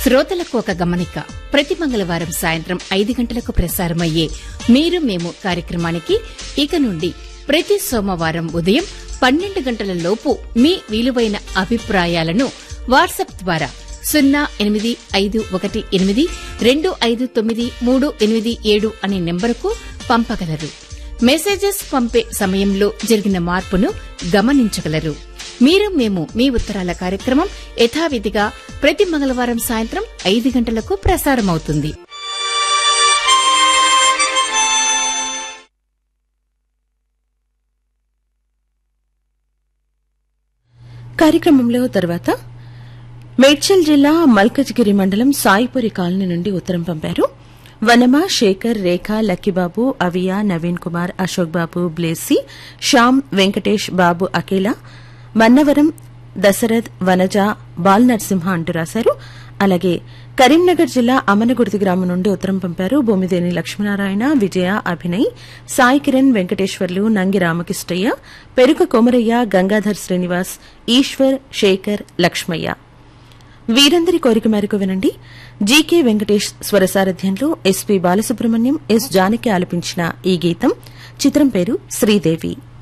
శ్రోతలకు ఒక గమనిక ప్రతి మంగళవారం సాయంత్రం ఐదు గంటలకు ప్రసారమయ్యే మీరు మేము కార్యక్రమానికి ఇక నుండి ప్రతి సోమవారం ఉదయం పన్నెండు గంటల లోపు మీ విలువైన అభిప్రాయాలను వాట్సాప్ ద్వారా సున్నా ఎనిమిది ఐదు ఒకటి ఎనిమిది రెండు ఐదు తొమ్మిది మూడు ఎనిమిది ఏడు అనే నెంబరుకు పంపగలరు మెసేజెస్ పంపే సమయంలో జరిగిన మార్పును గమనించగలరు మీరు మేము మీ ఉత్తరాల కార్యక్రమం యథావిధిగా ప్రతి మంగళవారం సాయంత్రం ఐదు గంటలకు ప్రసారమవుతుంది కార్యక్రమంలో తర్వాత మేడ్చల్ జిల్లా మల్కజ్గిరి మండలం సాయిపురి కాలనీ నుండి ఉత్తరం పంపారు వనమ శేఖర్ రేఖ లక్కిబాబు అవియా నవీన్ కుమార్ అశోక్ బాబు బ్లేసి శ్యామ్ వెంకటేష్ బాబు అఖిల మన్నవరం దశరథ్ వనజ బాల్ నరసింహ అంటూ రాశారు అలాగే కరీంనగర్ జిల్లా అమనగుర్తి గ్రామం నుండి ఉత్తరం పంపారు భూమిదేని లక్ష్మీనారాయణ విజయ అభినయ్ సాయి కిరణ్ వెంకటేశ్వర్లు నంగి రామకృష్ణయ్య పెరుక కొమరయ్య గంగాధర్ శ్రీనివాస్ ఈశ్వర్ శేఖర్ లక్ష్మయ్య వీరందరి కోరిక మేరకు వినండి జీకే వెంకటేష్ స్వరసారథ్యంలో ఎస్పీ బాలసుబ్రహ్మణ్యం ఎస్ జానకి ఆలపించిన ఈ గీతం చిత్రం పేరు శ్రీదేవి